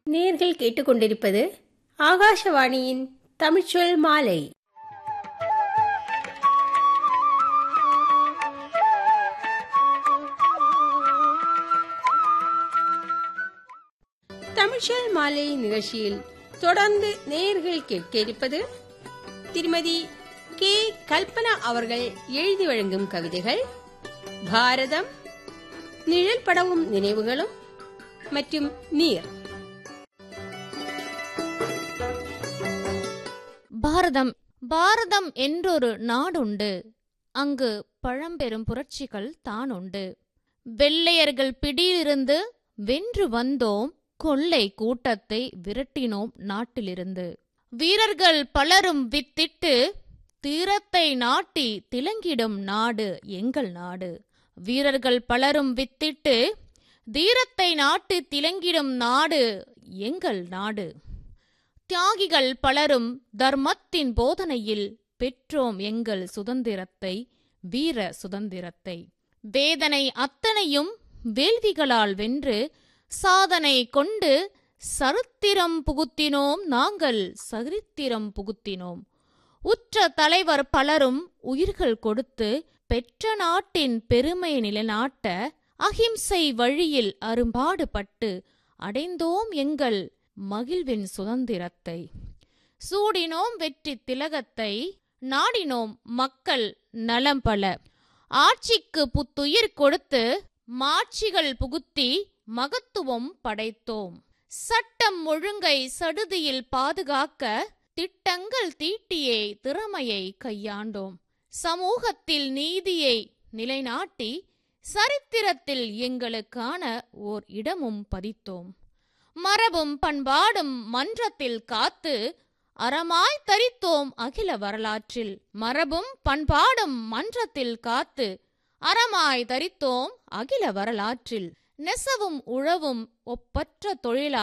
நேர்கள் கேட்டுக்கொண்டிருப்பது ஆகாஷவாணியின் தமிழ்ச்சொல் மாலை தமிழ்ச்சொல் மாலை நிகழ்ச்சியில் தொடர்ந்து நேர்கள் கேட்க இருப்பது திருமதி கே கல்பனா அவர்கள் எழுதி வழங்கும் கவிதைகள் பாரதம் நிழல் படவும் நினைவுகளும் மற்றும் நீர் பாரதம் பாரதம் என்றொரு நாடுண்டு அங்கு பழம்பெரும் புரட்சிகள் தானுண்டு வெள்ளையர்கள் பிடியிலிருந்து வென்று வந்தோம் கொள்ளை கூட்டத்தை விரட்டினோம் நாட்டிலிருந்து வீரர்கள் பலரும் வித்திட்டு தீரத்தை நாட்டி திலங்கிடும் நாடு எங்கள் நாடு வீரர்கள் பலரும் வித்திட்டு தீரத்தை நாட்டி திலங்கிடும் நாடு எங்கள் நாடு தியாகிகள் பலரும் தர்மத்தின் போதனையில் பெற்றோம் எங்கள் சுதந்திரத்தை வீர சுதந்திரத்தை வேதனை அத்தனையும் வேள்விகளால் வென்று சாதனை கொண்டு சரித்திரம் புகுத்தினோம் நாங்கள் சரித்திரம் புகுத்தினோம் உற்ற தலைவர் பலரும் உயிர்கள் கொடுத்து பெற்ற நாட்டின் பெருமை நிலைநாட்ட அகிம்சை வழியில் அரும்பாடுபட்டு அடைந்தோம் எங்கள் மகிழ்வின் சுதந்திரத்தை சூடினோம் வெற்றி திலகத்தை நாடினோம் மக்கள் நலம் பல ஆட்சிக்கு புத்துயிர் கொடுத்து மாட்சிகள் புகுத்தி மகத்துவம் படைத்தோம் சட்டம் ஒழுங்கை சடுதியில் பாதுகாக்க திட்டங்கள் தீட்டியே திறமையை கையாண்டோம் சமூகத்தில் நீதியை நிலைநாட்டி சரித்திரத்தில் எங்களுக்கான ஓர் இடமும் பதித்தோம் மரபும் பண்பாடும் மன்றத்தில் காத்து அறமாய் தரித்தோம் அகில வரலாற்றில் மரபும் பண்பாடும் மன்றத்தில் காத்து அறமாய் தரித்தோம் அகில வரலாற்றில் நெசவும் உழவும் ஒப்பற்ற தொழிலா